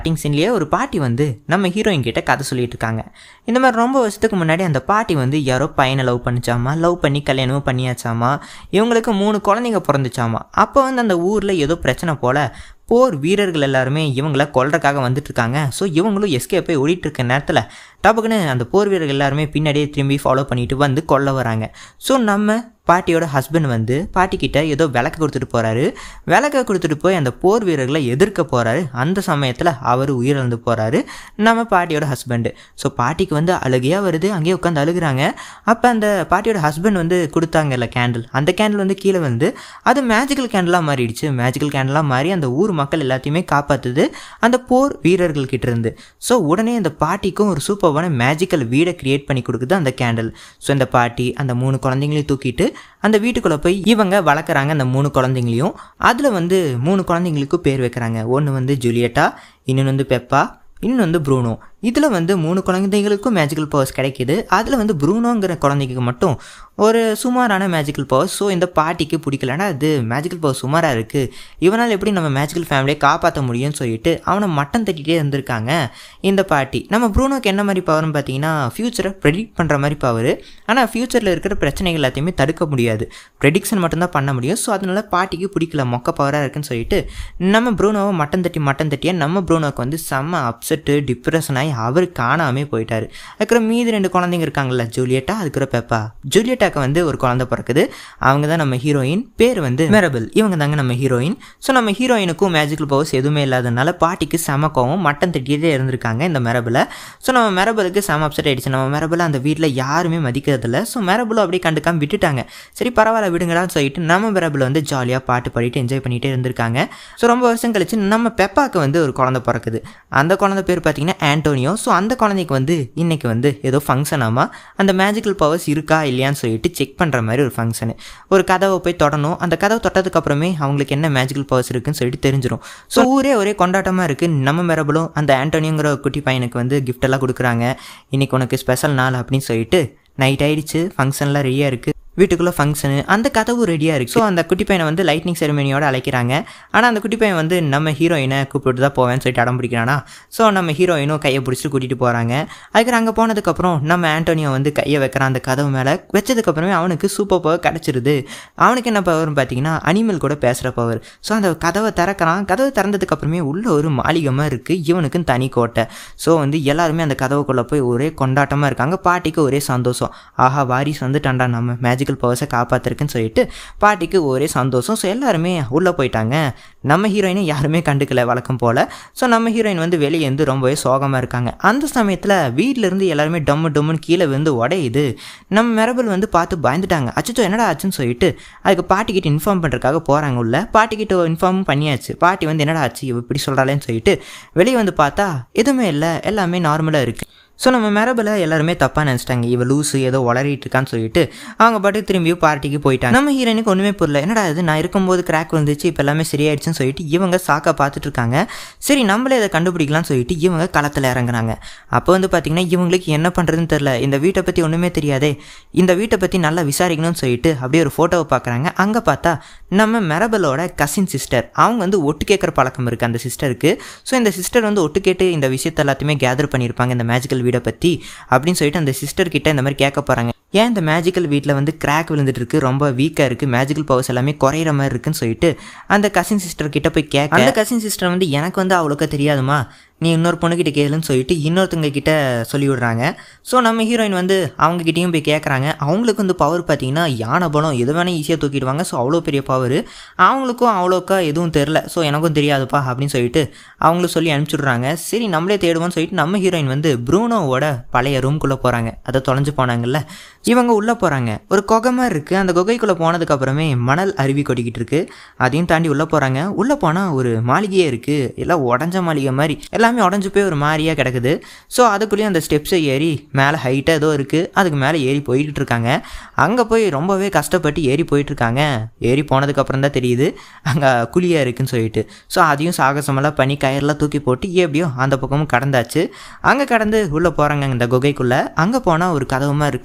starting சீன்லேயே ஒரு பாட்டி வந்து நம்ம ஹீரோயின் கிட்ட கதை சொல்லிட்டு இருக்காங்க இந்த மாதிரி ரொம்ப வருஷத்துக்கு முன்னாடி அந்த பாட்டி வந்து யாரோ பையனை லவ் பண்ணிச்சாமா லவ் பண்ணி கல்யாணமும் பண்ணியாச்சாமா இவங்களுக்கு மூணு குழந்தைங்க பிறந்துச்சாமா அப்போ வந்து அந்த ஊரில் ஏதோ பிரச்சனை போல் போர் வீரர்கள் எல்லாருமே இவங்கள கொல்றதுக்காக வந்துட்டு இருக்காங்க ஸோ இவங்களும் எஸ்கே போய் ஓடிட்டு இருக்க நேரத்தில் டபக்குன்னு அந்த போர் வீரர்கள் எல்லாருமே பின்னாடியே திரும்பி ஃபாலோ பண்ணிட்டு வந்து கொல்ல வராங்க ஸோ நம்ம பாட்டியோட ஹஸ்பண்ட் வந்து பாட்டிக்கிட்ட ஏதோ விளக்கு கொடுத்துட்டு போகிறாரு விளக்க கொடுத்துட்டு போய் அந்த போர் வீரர்களை எதிர்க்க போகிறாரு அந்த சமயத்தில் அவர் உயிரிழந்து போகிறாரு நம்ம பாட்டியோட ஹஸ்பண்டு ஸோ பாட்டிக்கு வந்து அழுகையாக வருது அங்கேயே உட்காந்து அழுகுறாங்க அப்போ அந்த பாட்டியோட ஹஸ்பண்ட் வந்து கொடுத்தாங்கல்ல கேண்டில் அந்த கேண்டில் வந்து கீழே வந்து அது மேஜிக்கல் கேண்டலாக மாறிடுச்சு மேஜிக்கல் கேண்டலாக மாறி அந்த ஊர் மக்கள் எல்லாத்தையுமே காப்பாற்றுது அந்த போர் வீரர்கள் கிட்ட இருந்து ஸோ உடனே அந்த பாட்டிக்கும் ஒரு சூப்பர்வான மேஜிக்கல் வீடை கிரியேட் பண்ணி கொடுக்குது அந்த கேண்டில் ஸோ இந்த பாட்டி அந்த மூணு குழந்தைங்களையும் தூக்கிட்டு அந்த வீட்டுக்குள்ளே போய் இவங்க வளர்க்குறாங்க அந்த மூணு குழந்தைங்களையும் அதில் வந்து மூணு குழந்தைங்களுக்கும் பேர் வைக்கிறாங்க ஒன்று வந்து ஜூலியட்டா இன்னொன்று வந்து பெப்பா இன்னொன்று வந்து ப்ரூனோ இதில் வந்து மூணு குழந்தைங்களுக்கும் மேஜிக்கல் பவர்ஸ் கிடைக்கிது அதில் வந்து ப்ரூனோங்கிற குழந்தைக்கு மட்டும் ஒரு சுமாரான மேஜிக்கல் பவர்ஸ் ஸோ இந்த பாட்டிக்கு பிடிக்கலன்னா அது மேஜிக்கல் பவர் சுமாராக இருக்குது இவனால் எப்படி நம்ம மேஜிக்கல் ஃபேமிலியை காப்பாற்ற முடியும்னு சொல்லிட்டு அவனை மட்டம் தட்டிகிட்டே இருந்திருக்காங்க இந்த பாட்டி நம்ம ப்ரூனோக்கு என்ன மாதிரி பவர்னு பார்த்தீங்கன்னா ஃப்யூச்சரை ப்ரெடிக்ட் பண்ணுற மாதிரி பவர் ஆனால் ஃப்யூச்சரில் இருக்கிற பிரச்சனைகள் எல்லாத்தையுமே தடுக்க முடியாது ப்ரெடிக்ஷன் மட்டும்தான் பண்ண முடியும் ஸோ அதனால பாட்டிக்கு பிடிக்கல மொக்க பவராக இருக்குன்னு சொல்லிட்டு நம்ம ப்ரூனோவை மட்டம் தட்டி மட்டம் தட்டியாக நம்ம ப்ரூனோக்கு வந்து செம்ம அப்செட்டு டிப்ரெஷன் ஆகி அவர் காணாமே போயிட்டார் அதுக்கப்புறம் மீதி ரெண்டு குழந்தைங்க இருக்காங்கல்ல ஜூலியட்டா அதுக்கப்புறம் பெப்பா ஜூலியட்டாக்கு வந்து ஒரு குழந்தை பிறக்குது அவங்க தான் நம்ம ஹீரோயின் பேர் வந்து மெரபிள் இவங்க தாங்க நம்ம ஹீரோயின் ஸோ நம்ம ஹீரோயினுக்கும் மேஜிக்கல் பவர்ஸ் எதுவுமே இல்லாதனால பாட்டிக்கு செம கோவம் மட்டம் தட்டிட்டே இருந்திருக்காங்க இந்த மெரபிளை ஸோ நம்ம மெரபிளுக்கு செம அப்செட் ஆயிடுச்சு நம்ம மெரபிளை அந்த வீட்டில் யாருமே மதிக்கிறதில்ல ஸோ மெரபிளும் அப்படியே கண்டுக்காம விட்டுட்டாங்க சரி பரவாயில்ல விடுங்கடான்னு சொல்லிட்டு நம்ம மெரபிள் வந்து ஜாலியாக பாட்டு பாடிட்டு என்ஜாய் பண்ணிகிட்டே இருந்திருக்காங்க ஸோ ரொம்ப வருஷம் கழிச்சு நம்ம பெப்பாக்கு வந்து ஒரு குழந்தை பிறக்குது அந்த குழந்தை பேர் பார்த்தீங்கன்னா ஆண்டோனியோ ஸோ அந்த குழந்தைக்கு வந்து இன்னைக்கு வந்து ஏதோ ஃபங்க்ஷன் ஆமா அந்த மேஜிக்கல் பவர்ஸ் இருக்கா இல்லையான்னு சொல்லிட்டு செக் பண்ணுற மாதிரி ஒரு ஃபங்க்ஷனு ஒரு கதவை போய் தொடணும் அந்த கதவை தொட்டதுக்கு அப்புறமே அவங்களுக்கு என்ன மேஜிக்கல் பவர்ஸ் இருக்குன்னு சொல்லிட்டு தெரிஞ்சிடும் ஸோ ஊரே ஒரே கொண்டாட்டமாக இருக்குது நம்ம மெரபலும் அந்த ஆண்டோனியோங்கிற குட்டி பையனுக்கு வந்து gift எல்லாம் கொடுக்குறாங்க இன்னைக்கு உனக்கு ஸ்பெஷல் நாள் அப்படின்னு சொல்லிட்டு நைட் ஆயிடுச்சு ஃபங்க்ஷன்லாம் ரெடியாக இருக்குது வீட்டுக்குள்ளே ஃபங்க்ஷனு அந்த கதவு ரெடியாக இருக்குது ஸோ அந்த குட்டி பையனை வந்து லைட்னிங் செரமனியோட அழைக்கிறாங்க ஆனால் அந்த குட்டி பையன் வந்து நம்ம ஹீரோயினை கூப்பிட்டு தான் போவேன்னு சொல்லிட்டு அடம் பிடிக்கிறானா ஸோ நம்ம ஹீரோயினும் கையை பிடிச்சிட்டு கூட்டிகிட்டு போகிறாங்க அதுக்கு அங்கே போனதுக்கப்புறம் நம்ம ஆண்டோனியோ வந்து கையை வைக்கிறான் அந்த கதவு மேலே வச்சதுக்கப்புறமே அவனுக்கு சூப்பர் பவர் கிடச்சிருது அவனுக்கு என்ன பவர்னு பார்த்தீங்கன்னா அனிமல் கூட பேசுகிற பவர் ஸோ அந்த கதவை திறக்கிறான் கதவு திறந்ததுக்கப்புறமே உள்ள ஒரு மாளிகமாக இருக்குது இவனுக்கும் தனி கோட்டை ஸோ வந்து எல்லாருமே அந்த கதவுக்குள்ளே போய் ஒரே கொண்டாட்டமாக இருக்காங்க பாட்டிக்கு ஒரே சந்தோஷம் ஆஹா வாரிஸ் வந்துட்டான்டா நம்ம மேஜிக்கல் பவர்ஸை காப்பாற்றிருக்குன்னு சொல்லிட்டு பாட்டிக்கு ஒரே சந்தோஷம் ஸோ எல்லாருமே உள்ளே போயிட்டாங்க நம்ம ஹீரோயினை யாருமே கண்டுக்கல வழக்கம் போல் ஸோ நம்ம ஹீரோயின் வந்து வெளியே இருந்து ரொம்பவே சோகமாக இருக்காங்க அந்த சமயத்தில் வீட்டிலேருந்து எல்லாருமே டம்மு டம்முன்னு கீழே வந்து உடையுது நம்ம மெரபல் வந்து பார்த்து பயந்துட்டாங்க அச்சோ என்னடா ஆச்சுன்னு சொல்லிட்டு அதுக்கு பாட்டிக்கிட்ட இன்ஃபார்ம் பண்ணுறதுக்காக போகிறாங்க உள்ள பாட்டிக்கிட்ட இன்ஃபார்ம் பண்ணியாச்சு பாட்டி வந்து என்னடா ஆச்சு இவ இப்படி சொல்கிறாளேன்னு சொல்லிட்டு வெளியே வந்து பார்த்தா எதுவுமே இல்லை எல்லாமே நார்மலாக இருக்குது ஸோ நம்ம மெரபில் எல்லாருமே தப்பாக நினச்சிட்டாங்க இவ லூஸு ஏதோ வளரிட்டு இருக்கான்னு சொல்லிட்டு அவங்க பாட்டு திரும்பியும் பார்ட்டிக்கு போயிட்டாங்க நம்ம ஹீரோயினுக்கு ஒன்றுமே புரியல என்னடா இது நான் இருக்கும்போது கிராக் வந்துச்சு இப்போ எல்லாமே சரியாயிடுச்சுன்னு சொல்லிட்டு இவங்க சாக்கா பார்த்துட்டு இருக்காங்க சரி நம்மளே இதை கண்டுபிடிக்கலாம்னு சொல்லிட்டு இவங்க களத்தில் இறங்குறாங்க அப்போ வந்து பார்த்திங்கன்னா இவங்களுக்கு என்ன பண்ணுறதுன்னு தெரில இந்த வீட்டை பற்றி ஒன்றுமே தெரியாதே இந்த வீட்டை பற்றி நல்லா விசாரிக்கணும்னு சொல்லிட்டு அப்படியே ஒரு ஃபோட்டோவை பார்க்குறாங்க அங்கே பார்த்தா நம்ம மெரபலோட கசின் சிஸ்டர் அவங்க வந்து ஒட்டு கேட்குற பழக்கம் இருக்குது அந்த சிஸ்டருக்கு ஸோ இந்த சிஸ்டர் வந்து ஒட்டு கேட்டு இந்த விஷயத்தை எல்லாத்தையுமே கேதர் பண்ணியிருப்பாங்க இந்த மேஜிக்கல் வீடை பற்றி அப்படின்னு சொல்லிட்டு அந்த சிஸ்டர் கிட்ட இந்த மாதிரி கேட்க போகிறாங்க ஏன் இந்த மேஜிக்கல் வீட்டில் வந்து கிராக் விழுந்துட்டு இருக்கு ரொம்ப வீக்காக இருக்குது மேஜிக்கல் பவர்ஸ் எல்லாமே குறையிற மாதிரி இருக்குன்னு சொல்லிட்டு அந்த கசின் சிஸ்டர் கிட்ட போய் கேட்க அந்த கசின் சிஸ்டர் வந்து எனக்கு வந்து அவ்வளோக்கா தெரியாதுமா நீ இன்னொரு பொண்ணுக்கிட்ட கேளுன்னு சொல்லிட்டு இன்னொருத்தவங்க கிட்ட சொல்லி விடுறாங்க ஸோ நம்ம ஹீரோயின் வந்து அவங்க கிட்டேயும் போய் கேட்குறாங்க அவங்களுக்கு வந்து பவர் பார்த்தீங்கன்னா யானை பலம் எது வேணால் ஈஸியாக தூக்கிடுவாங்க ஸோ அவ்வளோ பெரிய பவர் அவங்களுக்கும் அவ்வளோக்கா எதுவும் தெரில ஸோ எனக்கும் தெரியாதுப்பா அப்படின்னு சொல்லிட்டு அவங்களும் சொல்லி அனுப்பிச்சுடுறாங்க சரி நம்மளே தேடுவோம்னு சொல்லிட்டு நம்ம ஹீரோயின் வந்து ப்ரூனோவோட பழைய ரூம்குள்ளே போகிறாங்க அதை தொலைஞ்சு போனாங்கல்ல இவங்க உள்ளே போகிறாங்க ஒரு குகை மாதிரி இருக்குது அந்த குகைக்குள்ளே போனதுக்கப்புறமே மணல் அருவி கொட்டிக்கிட்டு இருக்கு அதையும் தாண்டி உள்ளே போகிறாங்க உள்ளே போனால் ஒரு மாளிகையே இருக்குது எல்லாம் உடஞ்ச மாளிகை மாதிரி எல்லாமே உடஞ்சு போய் ஒரு மாதிரியாக கிடக்குது ஸோ அதுக்குள்ளேயும் அந்த ஸ்டெப்ஸை ஏறி மேலே ஹைட்டாக ஏதோ இருக்குது அதுக்கு மேலே ஏறி போய்கிட்டு இருக்காங்க அங்கே போய் ரொம்பவே கஷ்டப்பட்டு ஏறி போயிட்டு இருக்காங்க ஏறி போனதுக்கப்புறம் தான் தெரியுது அங்கே குழியாக இருக்குன்னு சொல்லிட்டு ஸோ அதையும் சாகசமெல்லாம் பண்ணி கயிறெல்லாம் தூக்கி போட்டு எப்படியோ அந்த பக்கமும் கடந்தாச்சு அங்கே கடந்து உள்ளே போகிறாங்க இந்த குகைக்குள்ளே அங்கே போனால் ஒரு கதவுமா இருக்குது ரொம்ப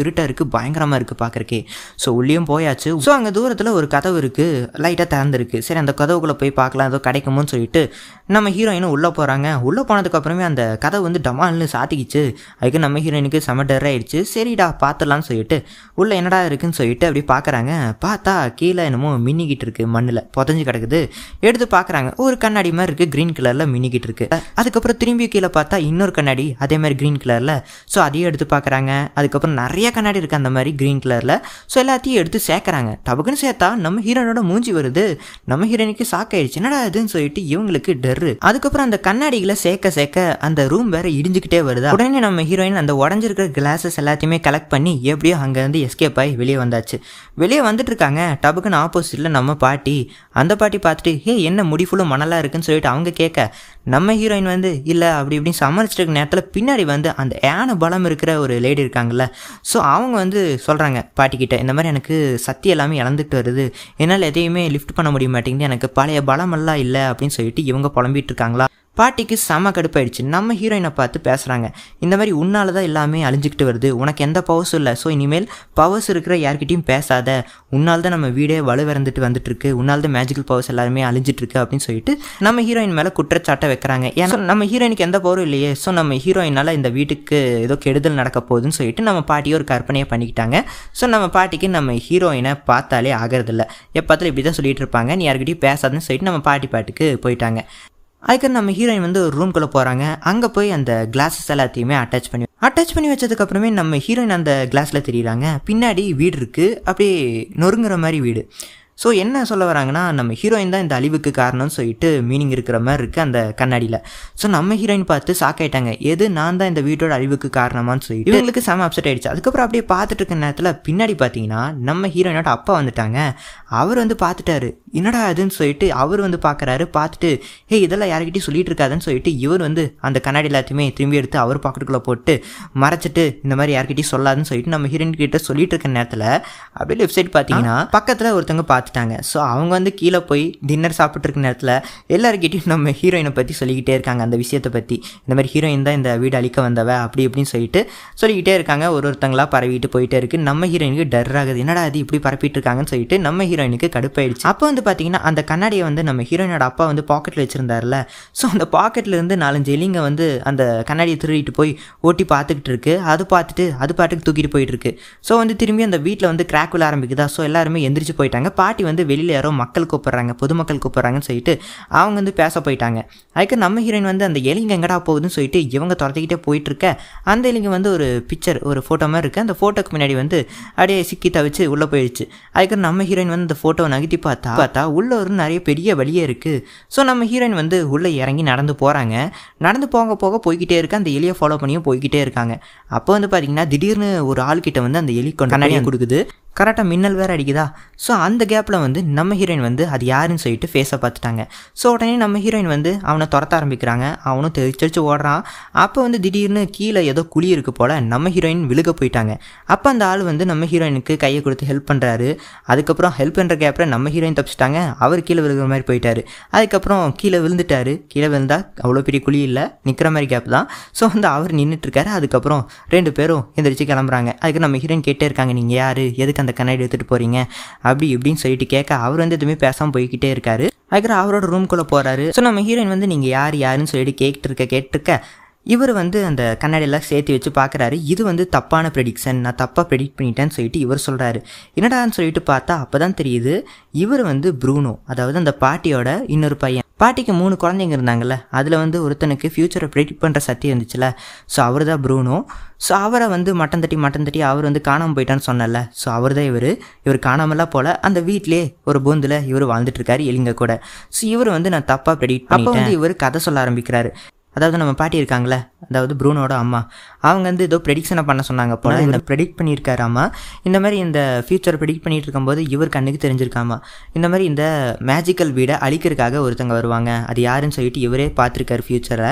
இருட்டாக இருக்குது பயங்கரமாக இருக்குது பார்க்குறக்கே ஸோ உள்ளேயும் போயாச்சு ஸோ அங்கே தூரத்தில் ஒரு கதவு இருக்குது லைட்டாக திறந்துருக்கு சரி அந்த கதவுக்குள்ளே போய் பார்க்கலாம் ஏதோ கிடைக்குமோன்னு சொல்லிட்டு நம்ம ஹீரோயினும் உள்ளே போகிறாங்க உள்ளே போனதுக்கப்புறமே அந்த கதவு வந்து டமால்னு சாத்திக்கிச்சு அதுக்கு நம்ம ஹீரோயினுக்கு செம டர் ஆயிடுச்சு சரிடா பார்த்துடலான்னு சொல்லிட்டு உள்ளே என்னடா இருக்குன்னு சொல்லிட்டு அப்படி பார்க்குறாங்க பார்த்தா கீழே என்னமோ மின்னிக்கிட்டு இருக்கு மண்ணில் புதஞ்சு கிடக்குது எடுத்து பார்க்குறாங்க ஒரு கண்ணாடி மாதிரி இருக்குது க்ரீன் கலரில் மின்னிக்கிட்டு இருக்கு அதுக்கப்புறம் திரும்பி கீழே பார்த்தா இன்னொரு கண்ணாடி அதே மாதிரி க்ரீன் கலரில் ஸோ அதையும் எடுத்து பார்க்குறாங்க அதுக்கப்புறம் நிறைய கண்ணாடி இருக்குது அந்த மாதிரி க்ரீன் கலரில் ஸோ எல்லாத்தையும் எடுத்து சேர்க்குறாங்க டபுக்குன்னு சேர்த்தா நம்ம ஹீரோனோட மூஞ்சி வருது நம்ம ஹீரோனுக்கு சாக்காயிடுச்சு என்னடா இதுன்னு சொல்லிட்டு இவங்களுக்கு டர்ரு அதுக்கப்புறம் அந்த கண்ணாடிகளை சேர்க்க சேர்க்க அந்த ரூம் வேற இடிஞ்சுக்கிட்டே வருதா உடனே நம்ம ஹீரோயின் அந்த உடஞ்சிருக்கிற கிளாஸஸ் எல்லாத்தையுமே கலெக்ட் பண்ணி எப்படியோ அங்கேருந்து எஸ்கேப் ஆகி வெளியே வந்தாச்சு வெளியே வந்துட்டு இருக்காங்க டபுக்குன்னு ஆப்போசிட்டில் நம்ம பாட்டி அந்த பாட்டி பார்த்துட்டு ஹே என்ன முடி ஃபுல்லும் மணலாக இருக்குன்னு சொல்லிட்டு அவங்க கேட்க நம்ம ஹீரோயின் வந்து இல்லை அப்படி இப்படின்னு சமாளிச்சிட்டு இருக்க நேரத்தில் பின்னாடி வந்து அந்த யானை பலம் இருக்கிற ஒரு லேடி இருக்காங்கல்ல ஸோ அவங்க வந்து சொல்கிறாங்க பாட்டிக்கிட்ட இந்த மாதிரி எனக்கு சக்தி எல்லாமே இழந்துட்டு வருது என்னால் எதையுமே லிஃப்ட் பண்ண முடிய மாட்டேங்குது எனக்கு பழைய பலமெல்லாம் இல்லை அப்படின்னு சொல்லிட்டு இவங்க புலம்பிட்டு இருக்காங்களா பாட்டிக்கு செம கடுப்பாயிடுச்சு நம்ம ஹீரோயினை பார்த்து பேசுகிறாங்க இந்த மாதிரி உன்னால தான் எல்லாமே அழிஞ்சிக்கிட்டு வருது உனக்கு எந்த பவர்ஸும் இல்லை ஸோ இனிமேல் பவர்ஸ் இருக்கிற யார்கிட்டயும் பேசாத உன்னால் தான் நம்ம வீடே வலுவிறந்துட்டு வந்துட்டு இருக்கு உன்னால் தான் மேஜிக்கல் பவர்ஸ் எல்லாருமே அழிஞ்சிட்டு இருக்கு அப்படின்னு சொல்லிட்டு நம்ம ஹீரோயின் மேலே குற்றச்சாட்டை வைக்கிறாங்க ஏன்னா நம்ம ஹீரோயினுக்கு எந்த பவரும் இல்லையே ஸோ நம்ம ஹீரோயினால் இந்த வீட்டுக்கு ஏதோ கெடுதல் நடக்க போகுதுன்னு சொல்லிட்டு நம்ம பாட்டியை ஒரு கற்பனையை பண்ணிக்கிட்டாங்க ஸோ நம்ம பாட்டிக்கு நம்ம ஹீரோயினை பார்த்தாலே ஆகிறதில்ல எப்போத்துல இப்படி தான் சொல்லிட்டு இருப்பாங்க நீ யார்கிட்டயும் பேசாதுன்னு சொல்லிட்டு நம்ம பாட்டி பாட்டுக்கு போயிட்டாங்க அதுக்கு நம்ம ஹீரோயின் வந்து ஒரு ரூம்குள்ளே போகிறாங்க அங்கே போய் அந்த கிளாஸஸ் எல்லாத்தையுமே அட்டாச் பண்ணி அட்டாச் பண்ணி வச்சதுக்கப்புறமே நம்ம ஹீரோயின் அந்த கிளாஸில் தெரியுறாங்க பின்னாடி வீடு இருக்குது அப்படியே நொறுங்குற மாதிரி வீடு ஸோ என்ன சொல்ல வராங்கன்னா நம்ம ஹீரோயின் தான் இந்த அழிவுக்கு காரணம்னு சொல்லிட்டு மீனிங் இருக்கிற மாதிரி இருக்குது அந்த கண்ணாடியில் ஸோ நம்ம ஹீரோயின் பார்த்து சாக்காயிட்டாங்க எது நான் தான் இந்த வீட்டோட அழிவுக்கு காரணமான்னு சொல்லிட்டு இவங்களுக்கு செம அப்செட் ஆயிடுச்சு அதுக்கப்புறம் அப்படியே பார்த்துட்டு இருக்க நேரத்தில் பின்னாடி பார்த்தீங்கன்னா நம்ம ஹீரோயினோட அப்பா வந்துட்டாங்க அவர் வந்து பார்த்துட்டாரு என்னடா அதுன்னு சொல்லிட்டு அவர் வந்து பார்க்குறாரு பார்த்துட்டு ஹே இதெல்லாம் யார்கிட்டயும் சொல்லிட்டு இருக்காதுன்னு சொல்லிட்டு இவர் வந்து அந்த கண்ணாடி எல்லாத்தையுமே திரும்பி எடுத்து அவர் பாக்கெட்டுக்குள்ளே போட்டு மறைச்சிட்டு இந்த மாதிரி யார்கிட்டயும் சொல்லாதுன்னு சொல்லிட்டு நம்ம ஹீரோயின் கிட்ட சொல்லிட்டு இருக்க நேரத்தில் அப்படியே லெஃப்ட் சைடு பார்த்தீங்கன்னா பக்கத்தில் ஒருத்தவங்க பார்த்துட்டாங்க ஸோ அவங்க வந்து கீழே போய் டின்னர் சாப்பிட்டு இருக்க நேரத்தில் எல்லாருக்கிட்டையும் நம்ம ஹீரோயினை பற்றி சொல்லிக்கிட்டே இருக்காங்க அந்த விஷயத்தை பற்றி இந்த மாதிரி ஹீரோயின் தான் இந்த வீடு அழிக்க வந்தவ அப்படி இப்படின்னு சொல்லிட்டு சொல்லிக்கிட்டே இருக்காங்க ஒரு ஒருத்தங்களா பரவிட்டு போயிட்டே இருக்கு நம்ம ஹீரோயினுக்கு டர் ஆகுது என்னடா அது இப்படி பரப்பிட்டு இருக்காங்கன்னு சொல்லிட்டு நம்ம ஹீரோயினுக்கு கடுப்பாயிடுச்சு அப்போ வந்து பார்த்தீங்கன்னா அந்த கண்ணாடியை வந்து நம்ம ஹீரோயினோட அப்பா வந்து பாக்கெட்டில் வச்சிருந்தாருல ஸோ அந்த பாக்கெட்ல இருந்து நாலஞ்சு எலிங்க வந்து அந்த கண்ணாடியை திருடிட்டு போய் ஓட்டி பார்த்துக்கிட்டு இருக்கு அது பார்த்துட்டு அது பாட்டுக்கு தூக்கிட்டு போயிட்டு இருக்கு ஸோ வந்து திரும்பி அந்த வீட்டில் வந்து கிராக் விழ ஆரம்பிக்குதா ஸோ எல்லாருமே எந்திரிச்சு போயிட்டாங்க பாட்டி வந்து வெளியில் யாரோ மக்கள் கூப்பிட்றாங்க பொதுமக்கள் கூப்பிட்றாங்கன்னு சொல்லிட்டு அவங்க வந்து பேச போயிட்டாங்க அதுக்கு நம்ம ஹீரோயின் வந்து அந்த எலிங்க எங்கடா போகுதுன்னு சொல்லிட்டு இவங்க துரத்திக்கிட்டே போயிட்டு இருக்க அந்த எலிங்க வந்து ஒரு பிக்சர் ஒரு ஃபோட்டோ மாதிரி இருக்குது அந்த ஃபோட்டோக்கு முன்னாடி வந்து அப்படியே சிக்கி தவிச்சு உள்ளே போயிடுச்சு அதுக்கு நம்ம ஹீரோயின் வந்து அந்த ஃபோட்டோவை நகர்த்தி பார்த்தா பார்த்தா உள்ள ஒரு நிறைய பெரிய வழியே இருக்குது ஸோ நம்ம ஹீரோயின் வந்து உள்ளே இறங்கி நடந்து போகிறாங்க நடந்து போக போக போய்கிட்டே இருக்கு அந்த எலியை ஃபாலோ பண்ணியும் போய்கிட்டே இருக்காங்க அப்போ வந்து பார்த்தீங்கன்னா திடீர்னு ஒரு ஆள்கிட்ட வந்து அந்த எலி கொண்டு கண்ணாடியை கொடுக்குது கரெக்டாக மின்னல் வேறு அடிக்குதா ஸோ அந்த கேப்பில் வந்து நம்ம ஹீரோயின் வந்து அது யாருன்னு சொல்லிட்டு ஃபேஸை பார்த்துட்டாங்க ஸோ உடனே நம்ம ஹீரோயின் வந்து அவனை துரத்த ஆரம்பிக்கிறாங்க அவனும் தெரிச்சு ஓடுறான் அப்போ வந்து திடீர்னு கீழே ஏதோ குழி இருக்கு போல் நம்ம ஹீரோயின் விழுக போயிட்டாங்க அப்போ அந்த ஆள் வந்து நம்ம ஹீரோயினுக்கு கையை கொடுத்து ஹெல்ப் பண்ணுறாரு அதுக்கப்புறம் ஹெல்ப் பண்ணுற கேப்பில் நம்ம ஹீரோயின் தப்பிச்சிட்டாங்க அவர் கீழே விழுகிற மாதிரி போயிட்டாரு அதுக்கப்புறம் கீழே விழுந்துட்டாரு கீழே விழுந்தா அவ்வளோ பெரிய குழி இல்லை நிற்கிற மாதிரி கேப் தான் ஸோ வந்து அவர் நின்றுட்டு இருக்காரு அதுக்கப்புறம் ரெண்டு பேரும் எந்திரிச்சு கிளம்புறாங்க அதுக்கு நம்ம ஹீரோயின் கேட்டே இருக்காங்க நீங்கள் யார் எதுக்கு அந்த கண்ணாடி எடுத்துகிட்டு போகிறீங்க அப்படி இப்படின்னு சொல்லிட்டு கேட்க அவர் வந்து எதுவுமே பேசாமல் போய்கிட்டே இருக்காரு அதுக்கப்புறம் அவரோட ரூம்குள்ளே போகிறாரு ஸோ நம்ம ஹீரோயின் வந்து நீங்கள் யார் யாருன்னு சொல்லிட்டு கேட்டு இருக்க கேட்டிருக்க இவர் வந்து அந்த கண்ணாடியெல்லாம் சேர்த்து வச்சு பார்க்குறாரு இது வந்து தப்பான ப்ரெடிக்ஷன் நான் தப்பாக ப்ரெடிக்ட் பண்ணிட்டேன்னு சொல்லிட்டு இவர் சொல்கிறாரு என்னடான்னு சொல்லிட்டு பார்த்தா அப்போ தான் தெரியுது இவர் வந்து ப்ரூனோ அதாவது அந்த பாட்டியோட இன்னொரு பையன் பாட்டிக்கு மூணு குழந்தைங்க இருந்தாங்கல்ல அதில் வந்து ஒருத்தனுக்கு ஃப்யூச்சரை ப்ரெடிக்ட் பண்ணுற சக்தி இருந்துச்சுல ஸோ அவர் தான் ப்ரூனோ ஸோ அவரை வந்து மட்டன் தட்டி மட்டன் தட்டி அவர் வந்து காணாமல் போயிட்டான்னு சொன்னல ஸோ அவர் தான் இவர் இவர் காணாமலாம் போல் அந்த வீட்டிலே ஒரு பூந்தில் இவர் வாழ்ந்துட்டு இருக்காரு எலிங்க கூட ஸோ இவர் வந்து நான் தப்பாக ப்ரெடிக்ட் அப்போ வந்து இவர் கதை சொல்ல ஆரம்பிக்கிறாரு அதாவது நம்ம பாட்டி இருக்காங்களே அதாவது ப்ரூனோட அம்மா அவங்க வந்து ஏதோ ப்ரெடிக்ஷனை பண்ண சொன்னாங்க போல இந்த ப்ரெடிக்ட் பண்ணியிருக்காராமா இந்த மாதிரி இந்த ஃபியூச்சர் ப்ரெடிக்ட் பண்ணிட்டு இருக்கும்போது இவர் கண்ணுக்கு தெரிஞ்சிருக்காமா இந்த மாதிரி இந்த மேஜிக்கல் வீடை அழிக்கிறதுக்காக ஒருத்தங்க வருவாங்க அது யாருன்னு சொல்லிட்டு இவரே பார்த்துருக்காரு ஃபியூச்சரை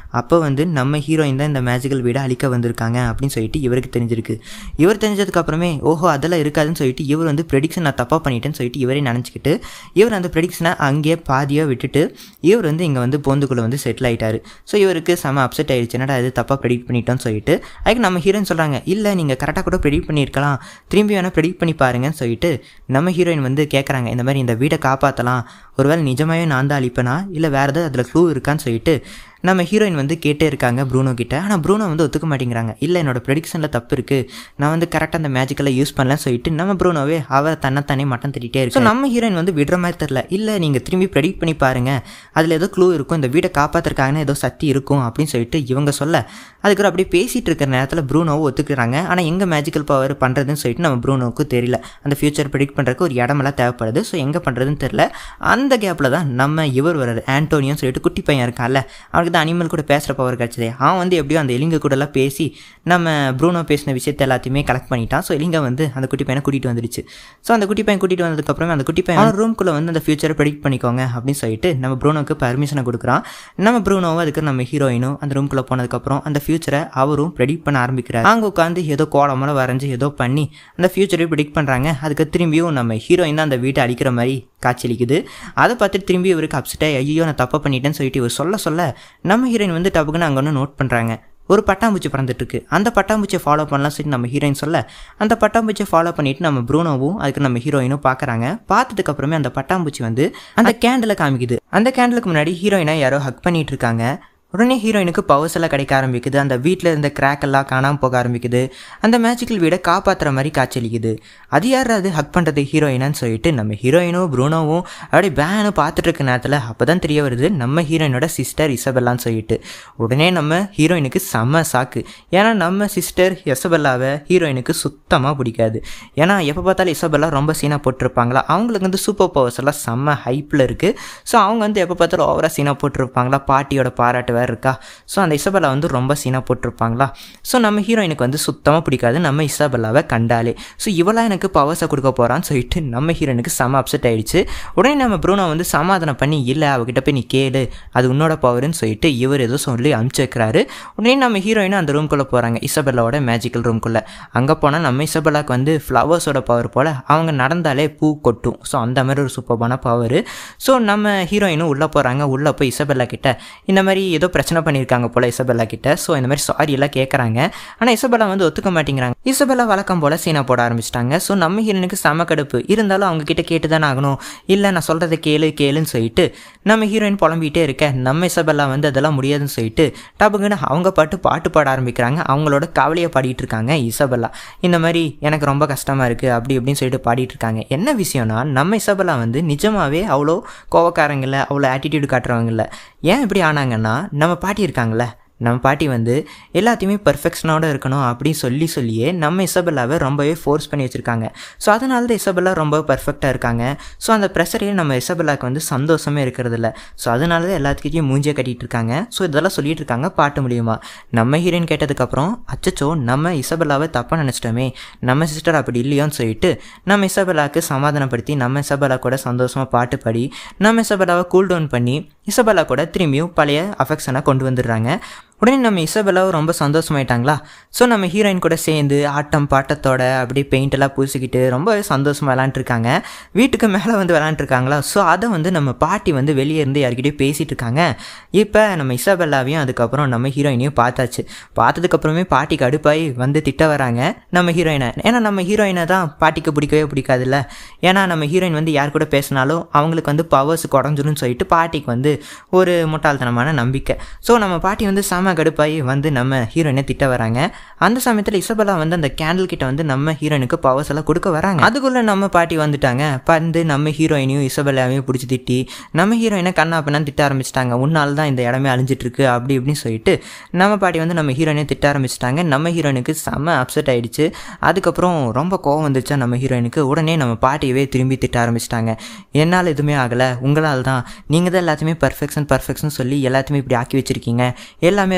அப்போ வந்து நம்ம ஹீரோயின் தான் இந்த மேஜிக்கல் வீடை அழிக்க வந்திருக்காங்க அப்படின்னு சொல்லிட்டு இவருக்கு தெரிஞ்சிருக்கு இவர் தெரிஞ்சதுக்கு அப்புறமே ஓஹோ அதெல்லாம் இருக்காதுன்னு சொல்லிட்டு இவர் வந்து ப்ரெடிக்ஷன் நான் தப்பாக பண்ணிட்டேன்னு சொல்லிட்டு இவரே நினச்சிக்கிட்டு இவர் அந்த ப்ரெடிக்ஷனை அங்கேயே பாதியாக விட்டுட்டு இவர் வந்து இங்கே வந்து பொந்துக்குள்ளே வந்து செட்டில் ஆயிட்டாரு ஸோ இவருக்கு செம அப்செட் ஆயிடுச்சு என்னடா இது தப்பாக ப்ரெடிக்ட் பண்ணிட்டோம்னு சொல்லிட்டு அதுக்கு நம்ம ஹீரோயின் சொல்கிறாங்க இல்லை நீங்கள் கரெக்டாக கூட ப்ரெடிக்ட் பண்ணியிருக்கலாம் திரும்பி வேணால் ப்ரெடிக்ட் பண்ணி பாருங்கன்னு சொல்லிட்டு நம்ம ஹீரோயின் வந்து கேட்குறாங்க இந்த மாதிரி இந்த வீடை காப்பாற்றலாம் ஒருவேளை நிஜமாவே நான் தான் அழிப்பேனா இல்லை வேறு ஏதாவது அதில் க்ளூ இருக்கான்னு சொல்லிட்டு நம்ம ஹீரோயின் வந்து கேட்டே இருக்காங்க ப்ரூனோ கிட்ட ஆனால் ப்ரூனோ வந்து ஒத்துக்க மாட்டேங்கிறாங்க இல்லை என்னோட ப்ரெடிக்ஷனில் தப்பு இருக்குது நான் வந்து கரெக்டாக அந்த மேஜிக்கெல்லாம் யூஸ் பண்ணலன்னு சொல்லிட்டு நம்ம ப்ரூனோவே அவ தன்னைத்தானே மட்டம் தட்டிகிட்டே இருக்கு So, நம்ம ஹீரோயின் வந்து விடுற மாதிரி தெரில இல்லை நீங்கள் திரும்பி ப்ரெடிக்ட் பண்ணி பாருங்கள் அதில் ஏதோ க்ளூ இருக்கும் இந்த வீடை காப்பாற்றுறக்காகனா ஏதோ சக்தி இருக்கும் அப்படின்னு சொல்லிட்டு இவங்க சொல்ல அதுக்கப்புறம் அப்படியே பேசிகிட்டு இருக்கிற நேரத்தில் ப்ரூனோவும் ஒத்துக்கிறாங்க ஆனால் எங்கே மேஜிக்கல் பவர் பண்ணுறதுன்னு சொல்லிட்டு நம்ம ப்ரூனோவுக்கு தெரியல அந்த ஃபியூச்சர் ப்ரெடிக்ட் பண்ணுறதுக்கு ஒரு இடமெல்லாம் தேவைப்படுது ஸோ எங்கே பண்ணுறதுன்னு தெரில அந்த கேப்பில் தான் நம்ம இவர் வர்றாரு ஆண்டோனியோன்னு சொல்லிட்டு குட்டி பையன் இருக்கான்ல அவனுக்கு தான் அனிமல் கூட பேசுகிற பவர் கிடச்சதே அவன் வந்து எப்படியோ அந்த எலிங்க கூடலாம் பேசி நம்ம ப்ரூனோ பேசின விஷயத்தை எல்லாத்தையுமே கலெக்ட் பண்ணிட்டான் ஸோ எலிங்க வந்து அந்த குட்டி பையனை கூட்டிகிட்டு வந்துடுச்சு ஸோ அந்த குட்டி பையன் கூட்டிகிட்டு வந்ததுக்கப்புறமே அந்த குட்டி பையன் ரூம்குள்ளே வந்து அந்த ஃபியூச்சரை ப்ரெடிக்ட் பண்ணிக்கோங்க அப்படின்னு சொல்லிட்டு நம்ம ப்ரூனோக்கு பர்மிஷனை கொடுக்குறான் நம்ம ப்ரூனோவும் அதுக்கு நம்ம ஹீரோயினும் அந்த ரூம்குள்ளே போனதுக்கப்புறம் அந்த ஃபியூச்சரை அவரும் ப்ரெடிக்ட் பண்ண ஆரம்பிக்கிறார் அங்கே உட்காந்து ஏதோ கோலமெல்லாம் வரைஞ்சி ஏதோ பண்ணி அந்த ஃபியூச்சரை ப்ரெடிக்ட் பண்ணுறாங்க அதுக்கு திரும்பியும் நம்ம ஹீரோயின் தான் அந்த வீட்டை அடிக்கிற மாதிரி காட்சியளிக்குது அதை பார்த்துட்டு திரும்பி இவருக்கு அப்செட்டாக ஐயோ நான் தப்பு பண்ணிட்டேன்னு சொல்லிட்டு இவர் சொல்ல சொல்ல நம்ம ஹீரோயின் வந்து டப்புக்குன்னு அங்கே ஒன்று நோட் பண்ணுறாங்க ஒரு பட்டாம்பூச்சி பறந்துட்டு இருக்கு அந்த பட்டாம்பூச்சியை ஃபாலோ பண்ணலாம் சொல்லி நம்ம ஹீரோயின் சொல்ல அந்த பட்டாம்பூச்சியை ஃபாலோ பண்ணிட்டு நம்ம ப்ரூனோவும் அதுக்கு நம்ம ஹீரோயினும் பார்க்குறாங்க பார்த்ததுக்கு அப்புறமே அந்த பட்டாம்பூச்சி வந்து அந்த கேண்டில் காமிக்குது அந்த கேண்டிலுக்கு முன்னாடி ஹீரோயினை யாரோ ஹக் பண்ணிட்டு இருக்காங்க உடனே ஹீரோயினுக்கு பவர்ஸ் எல்லாம் கிடைக்க ஆரம்பிக்குது அந்த வீட்டில் இருந்த கிராக் எல்லாம் காணாமல் போக ஆரம்பிக்குது அந்த மேஜிக்கல் வீடை காப்பாற்றுற மாதிரி காய்ச்சலிக்குது அது யார் அது ஹக் பண்ணுறது ஹீரோயினான்னு சொல்லிட்டு நம்ம ஹீரோயினும் ப்ரூனோவும் அப்படியே பேனு பார்த்துட்டு இருக்க நேரத்தில் அப்போ தான் தெரிய வருது நம்ம ஹீரோயினோட சிஸ்டர் இசபெல்லான்னு சொல்லிட்டு உடனே நம்ம ஹீரோயினுக்கு செம்ம சாக்கு ஏன்னா நம்ம சிஸ்டர் எசபெல்லாவை ஹீரோயினுக்கு சுத்தமாக பிடிக்காது ஏன்னா எப்போ பார்த்தாலும் இசபெல்லா ரொம்ப சீனாக போட்டிருப்பாங்களா அவங்களுக்கு வந்து சூப்பர் பவர்ஸ் எல்லாம் செம்ம ஹைப்பில் இருக்குது ஸோ அவங்க வந்து எப்போ பார்த்தாலும் ஓவராக சீனாக போட்டிருப்பாங்களா பாட்டியோட பாராட்டு வேறு இருக்கா ஸோ அந்த இசபெல்லா வந்து ரொம்ப சீனாக போட்டிருப்பாங்களா ஸோ நம்ம ஹீரோயினுக்கு வந்து சுத்தமாக பிடிக்காது நம்ம இசபெல்லாவை கண்டாலே ஸோ இவளாக எனக்கு பவர்ஸை கொடுக்க போகிறான்னு சொல்லிட்டு நம்ம ஹீரோயினுக்கு செம்ம அப்செட் ஆயிடுச்சு உடனே நம்ம ப்ரூனோ வந்து சமாதானம் பண்ணி இல்லை அவகிட்ட போய் நீ கேளு அது உன்னோட பவர்னு சொல்லிட்டு இவர் ஏதோ சொல்லி அனுப்பிச்சு வைக்கிறாரு உடனே நம்ம ஹீரோயினும் அந்த ரூம்குள்ளே போகிறாங்க இசபெல்லாவோட மேஜிக்கல் ரூம்குள்ளே அங்கே போனால் நம்ம இசபெல்லாக்கு வந்து ஃப்ளவர்ஸோட பவர் போல் அவங்க நடந்தாலே பூ கொட்டும் ஸோ அந்த மாதிரி ஒரு சூப்பரான பவர் ஸோ நம்ம ஹீரோயினும் உள்ளே போகிறாங்க உள்ளே போய் இசபெல்லா கிட்ட இந்த மாதிரி ஏதோ பிரச்சனை பண்ணியிருக்காங்க போல் இசபெல்லா கிட்ட ஸோ இந்த மாதிரி சாரி எல்லாம் கேட்குறாங்க ஆனால் இசபெல்லா வந்து ஒத்துக்க மாட்டேங்கிறாங்க இசபெல்லா வழக்கம் போல் சீனா போட ஆரம்பிச்சிட்டாங்க ஸோ நம்ம ஹீரோனுக்கு செம கடுப்பு இருந்தாலும் அவங்க கிட்ட கேட்டு தானே ஆகணும் இல்லை நான் சொல்கிறத கேளு கேளுன்னு சொல்லிட்டு நம்ம ஹீரோயின் புலம்பிகிட்டே இருக்க நம்ம இசபெல்லா வந்து அதெல்லாம் முடியாதுன்னு சொல்லிட்டு டபுக்குன்னு அவங்க பாட்டு பாட்டு பாட ஆரம்பிக்கிறாங்க அவங்களோட கவலையை பாடிட்டு இருக்காங்க இசபெல்லா இந்த மாதிரி எனக்கு ரொம்ப கஷ்டமாக இருக்குது அப்படி இப்படின்னு சொல்லிட்டு பாடிட்டு இருக்காங்க என்ன விஷயம்னா நம்ம இசபெல்லா வந்து நிஜமாவே அவ்வளோ கோவக்காரங்கள அவ்வளோ ஆட்டிடியூட் காட்டுறவங்கள ஏன் இப்படி ஆனாங்கன்னா நம்ம பாட்டி இருக்காங்களே நம்ம பாட்டி வந்து எல்லாத்தையுமே பர்ஃபெக்ஷனோட இருக்கணும் அப்படின்னு சொல்லி சொல்லியே நம்ம இசபெல்லாவை ரொம்பவே ஃபோர்ஸ் பண்ணி வச்சுருக்காங்க ஸோ அதனால தான் இசபெல்லா ரொம்ப பர்ஃபெக்டாக இருக்காங்க ஸோ அந்த ப்ரெஷரையே நம்ம இசபெல்லாக்கு வந்து சந்தோஷமே இருக்கிறது இல்ல ஸோ அதனால தான் எல்லாத்துக்கிட்டையும் மூஞ்சியை கட்டிட்டு இருக்காங்க ஸோ இதெல்லாம் சொல்லிட்டு இருக்காங்க பாட்டு மூலியமா நம்ம ஹீரோயின் கேட்டதுக்கப்புறம் அச்சச்சோ நம்ம இசபெல்லாவை தப்பாக நினச்சிட்டோமே நம்ம சிஸ்டர் அப்படி இல்லையோன்னு சொல்லிட்டு நம்ம இசபெல்லாக்கு சமாதானப்படுத்தி நம்ம இசபெல்லா கூட சந்தோஷமாக பாட்டு பாடி நம்ம இசபெல்லாவை கூல் டவுன் பண்ணி இசபெல்லா கூட திரும்பியும் பழைய அஃபெக்ஷனை கொண்டு வந்துடுறாங்க உடனே நம்ம இசபெல்லாவும் ரொம்ப சந்தோஷமாயிட்டாங்களா ஸோ நம்ம ஹீரோயின் கூட சேர்ந்து ஆட்டம் பாட்டத்தோட அப்படியே பெயிண்ட் எல்லாம் பூசிக்கிட்டு ரொம்ப சந்தோஷமாக விளாண்டுருக்காங்க வீட்டுக்கு மேலே வந்து விளாண்டுருக்காங்களா ஸோ அதை வந்து நம்ம பாட்டி வந்து வெளியே இருந்து யார்கிட்டயும் பேசிகிட்டு இருக்காங்க இப்போ நம்ம இசபெல்லாவையும் அதுக்கப்புறம் நம்ம ஹீரோயினையும் பார்த்தாச்சு பார்த்ததுக்கப்புறமே பாட்டிக்கு அடுப்பாகி வந்து திட்ட வராங்க நம்ம ஹீரோயினை ஏன்னா நம்ம ஹீரோயினை தான் பாட்டிக்கு பிடிக்கவே பிடிக்காதுல்ல ஏன்னா நம்ம ஹீரோயின் வந்து யார் கூட பேசினாலும் அவங்களுக்கு வந்து பவர்ஸ் குறைஞ்சிரும்னு சொல்லிட்டு பாட்டிக்கு வந்து ஒரு முட்டாள்தனமான நம்பிக்கை ஸோ நம்ம பாட்டி வந்து செம கடுப்பாகி வந்து நம்ம ஹீரோயினை திட்ட வராங்க அந்த சமயத்தில் இசபெல்லா வந்து அந்த கேண்டில் கிட்ட வந்து நம்ம ஹீரோயினுக்கு பவர்ஸ் எல்லாம் கொடுக்க வராங்க அதுக்குள்ளே நம்ம பாட்டி வந்துட்டாங்க வந்து நம்ம ஹீரோயினையும் இசபெல்லாவையும் பிடிச்சி திட்டி நம்ம ஹீரோயினை கண்ணா பண்ணா திட்ட ஆரம்பிச்சிட்டாங்க உன்னால தான் இந்த இடமே அழிஞ்சிட்டு இருக்கு அப்படி இப்படின்னு சொல்லிட்டு நம்ம பாட்டி வந்து நம்ம ஹீரோயினை திட்ட ஆரம்பிச்சிட்டாங்க நம்ம ஹீரோயினுக்கு செம்ம அப்செட் ஆயிடுச்சு அதுக்கப்புறம் ரொம்ப கோவம் வந்துச்சா நம்ம ஹீரோயினுக்கு உடனே நம்ம பாட்டியவே திரும்பி திட்ட ஆரம்பிச்சிட்டாங்க என்னால் எதுவுமே ஆகலை உங்களால் தான் நீங்கள் தான் எல்லாத்தையுமே பர்ஃபெக்ஷன் பர்ஃபெக்ஷன் சொல்லி எல்லாத்தையுமே இப்படி ஆக்கி வச்சிருக்கீங்க எல்லாமே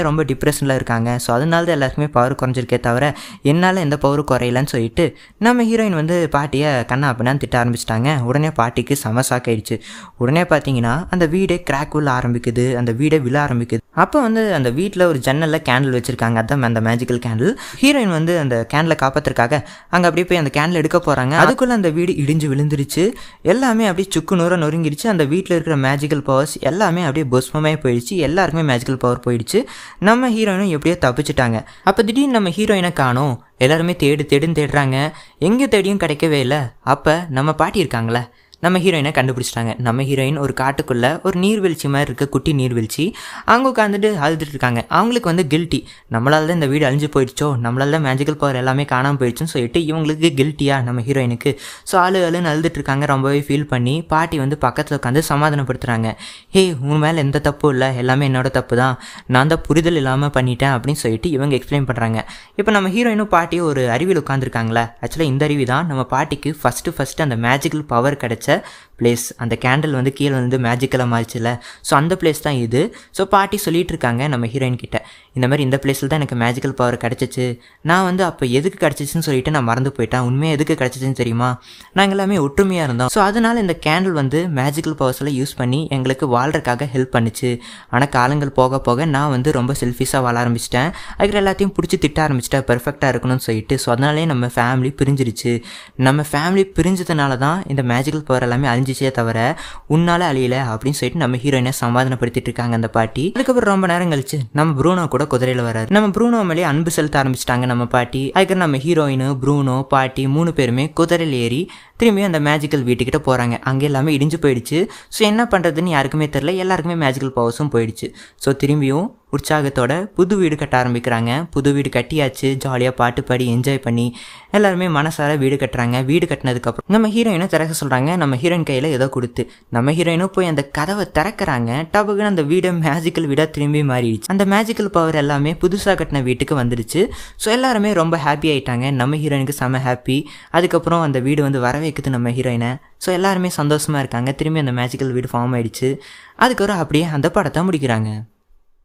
ரொம்ப டிப்ரெஷனில் இருக்காங்க ஸோ அதனால தான் எல்லாருக்குமே பவர் குறைஞ்சிருக்கே தவிர என்னால் எந்த பவரும் குறையலன்னு சொல்லிட்டு நம்ம ஹீரோயின் வந்து பாட்டியை கண்ணா அப்படின்னு திட்ட ஆரம்பிச்சிட்டாங்க உடனே பாட்டிக்கு செம ஷாக் ஆயிடுச்சு உடனே பார்த்தீங்கன்னா அந்த வீடே கிராக் விழ ஆரம்பிக்குது அந்த வீடே விழ ஆரம்பிக்குது அப்போ வந்து அந்த வீட்டில் ஒரு ஜன்னலில் கேண்டில் வச்சுருக்காங்க அதான் அந்த மேஜிக்கல் கேண்டில் ஹீரோயின் வந்து அந்த கேண்டில் காப்பாற்றுறதுக்காக அங்கே அப்படியே போய் அந்த கேண்டில் எடுக்க போகிறாங்க அதுக்குள்ளே அந்த வீடு இடிஞ்சு விழுந்துருச்சு எல்லாமே அப்படியே சுக்கு நூற நொறுங்கிடுச்சு அந்த வீட்டில் இருக்கிற மேஜிக்கல் பவர்ஸ் எல்லாமே அப்படியே புஷ்பமே போயிடுச்சு எல்லாருக்குமே மேஜிக்கல் பவர் போயிடுச்சு நம்ம ஹீரோயினும் எப்படியோ தப்பிச்சிட்டாங்க அப்போ திடீர்னு நம்ம ஹீரோயினை காணோம் எல்லாருமே தேடு தேடுன்னு தேடுறாங்க எங்கே தேடியும் கிடைக்கவே இல்லை அப்போ நம்ம பாட்டி இருக்காங்களே நம்ம ஹீரோயினை கண்டுபிடிச்சிட்டாங்க நம்ம ஹீரோயின் ஒரு காட்டுக்குள்ளே ஒரு நீர்வீழ்ச்சி மாதிரி இருக்க குட்டி நீர்வீழ்ச்சி அவங்க உட்காந்துட்டு அழுதுட்டு இருக்காங்க அவங்களுக்கு வந்து கில்ட்டி நம்மளால தான் இந்த வீடு அழிஞ்சு போயிடுச்சோ நம்மளால தான் மேஜிக்கல் பவர் எல்லாமே காணாமல் போயிடுச்சுன்னு சொல்லிட்டு இவங்களுக்கு கில்ட்டியா நம்ம ஹீரோயினுக்கு ஸோ அழு அழுன்னு அழுதுட்டு இருக்காங்க ரொம்பவே ஃபீல் பண்ணி பாட்டி வந்து பக்கத்தில் உட்காந்து சமாதானப்படுத்துகிறாங்க ஹே உன் மேலே எந்த தப்பும் இல்லை எல்லாமே என்னோட தப்பு தான் நான் தான் புரிதல் இல்லாமல் பண்ணிட்டேன் அப்படின்னு சொல்லிட்டு இவங்க எக்ஸ்பிளைன் பண்ணுறாங்க இப்போ நம்ம ஹீரோயினும் பாட்டியும் ஒரு அறிவியல் உட்காந்துருக்காங்களே ஆக்சுவலாக இந்த அறிவு தான் நம்ம பாட்டிக்கு ஃபஸ்ட்டு ஃபஸ்ட்டு அந்த மேஜிக்கல் பவர் கிடைச்ச பிளேஸ் அந்த கேண்டில் வந்து கீழே வந்து மேஜிக்கலாக மாறிச்சுல ஸோ அந்த பிளேஸ் தான் இது ஸோ பாட்டி சொல்லிட்டு இருக்காங்க நம்ம ஹீரோயின் கிட்ட இந்த மாதிரி இந்த பிளேஸில் தான் எனக்கு மேஜிக்கல் பவர் கிடச்சிச்சு நான் வந்து அப்போ எதுக்கு கிடச்சிச்சின்னு சொல்லிட்டு நான் மறந்து போயிட்டேன் உண்மையாக எதுக்கு கிடச்சிச்சின்னு தெரியுமா நாங்கள் எல்லாமே ஒற்றுமையாக இருந்தோம் ஸோ அதனால் இந்த கேண்டில் வந்து மேஜிக்கல் பவர்ஸில் யூஸ் பண்ணி எங்களுக்கு வாழ்றதுக்காக ஹெல்ப் பண்ணுச்சு ஆனால் காலங்கள் போக போக நான் வந்து ரொம்ப செல்ஃபிஷாக வாழ ஆரம்பிச்சிட்டேன் அதுக்கு எல்லாத்தையும் பிடிச்சி திட்ட ஆரம்பிச்சிட்டேன் பெர்ஃபெக்டாக இருக்கணும்னு சொல்லிட்டு ஸோ அதனாலே நம்ம ஃபேமிலி பிரிஞ்சிருச்சு நம்ம ஃபேமிலி பிரிஞ்சதுனால தான் இந்த மேஜிக்கல் பவர் எல்லாமே அழிஞ்சிச்சே தவிர உன்னால அழியல அப்படின்னு சொல்லிட்டு நம்ம ஹீரோயினை சமாதானப்படுத்திட்டு இருக்காங்க அந்த பாட்டி அதுக்கப்புறம் ரொம்ப நேரம் கழிச்சு நம்ம ப்ரூனோ கூட குதிரையில் வராரு நம்ம ப்ரூனோ மேலே அன்பு செலுத்த ஆரம்பிச்சிட்டாங்க நம்ம பாட்டி அதுக்கப்புறம் நம்ம ஹீரோயின் ப்ரூனோ பாட்டி மூணு பேருமே குதிரையில் ஏறி திரும்பி அந்த மேஜிக்கல் வீட்டுக்கிட்ட போகிறாங்க அங்கே எல்லாமே இடிஞ்சு போயிடுச்சு ஸோ என்ன பண்ணுறதுன்னு யாருக்குமே தெரில எல்லாருக்குமே மேஜிக்கல் பவர்ஸும் போயிடுச்சு ஸோ திரும்பியும் உற்சாகத்தோட புது வீடு கட்ட ஆரம்பிக்கிறாங்க புது வீடு கட்டியாச்சு ஜாலியாக பாட்டு பாடி என்ஜாய் பண்ணி எல்லாருமே மனசார வீடு கட்டுறாங்க வீடு கட்டினதுக்கப்புறம் நம்ம ஹீரோயினை திறக்க சொல்கிறாங்க நம்ம ஹீரோயின் கையில் ஏதோ கொடுத்து நம்ம ஹீரோயினும் போய் அந்த கதவை திறக்கிறாங்க டபுக்குன்னு அந்த வீடை மேஜிக்கல் வீடாக திரும்பி மாறிடுச்சு அந்த மேஜிக்கல் பவர் எல்லாமே புதுசாக கட்டின வீட்டுக்கு வந்துடுச்சு ஸோ எல்லாருமே ரொம்ப ஹாப்பி ஆயிட்டாங்க நம்ம ஹீரோயினுக்கு செம ஹாப்பி அதுக்கப்புறம் அந்த வீடு வந்து வர வைக்குது நம்ம ஹீரோயினை ஸோ எல்லாருமே சந்தோஷமாக இருக்காங்க திரும்பி அந்த மேஜிக்கல் வீடு ஃபார்ம் ஆயிடுச்சு அதுக்கப்புறம் அப்படியே அந்த படத்தை முடிக்கிறாங்க